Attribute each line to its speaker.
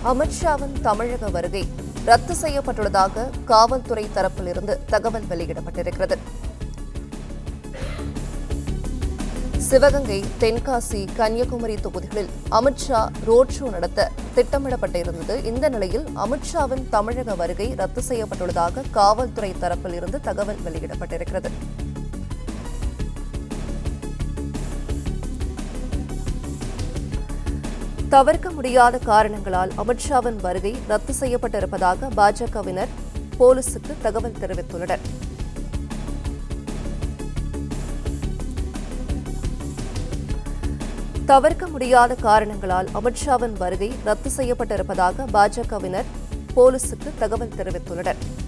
Speaker 1: அமித்ஷாவின் தமிழக வருகை ரத்து செய்யப்பட்டுள்ளதாக காவல்துறை தரப்பிலிருந்து தகவல் வெளியிடப்பட்டிருக்கிறது சிவகங்கை தென்காசி கன்னியாகுமரி தொகுதிகளில் அமித்ஷா ரோட் ஷோ நடத்த திட்டமிடப்பட்டிருந்தது இந்த நிலையில் அமித்ஷாவின் தமிழக வருகை ரத்து செய்யப்பட்டுள்ளதாக காவல்துறை தரப்பில் இருந்து தகவல் வெளியிடப்பட்டிருக்கிறது தவிர்க்க முடியாத காரணங்களால் அமித்ஷாவின் வருகை ரத்து செய்யப்பட்டிருப்பதாக பாஜகவினர் போலீசுக்கு தகவல் தெரிவித்துள்ளனர் தவிர்க்க முடியாத காரணங்களால் அமித்ஷாவின் வருகை ரத்து செய்யப்பட்டிருப்பதாக பாஜகவினர் போலீசுக்கு தகவல் தெரிவித்துள்ளனர்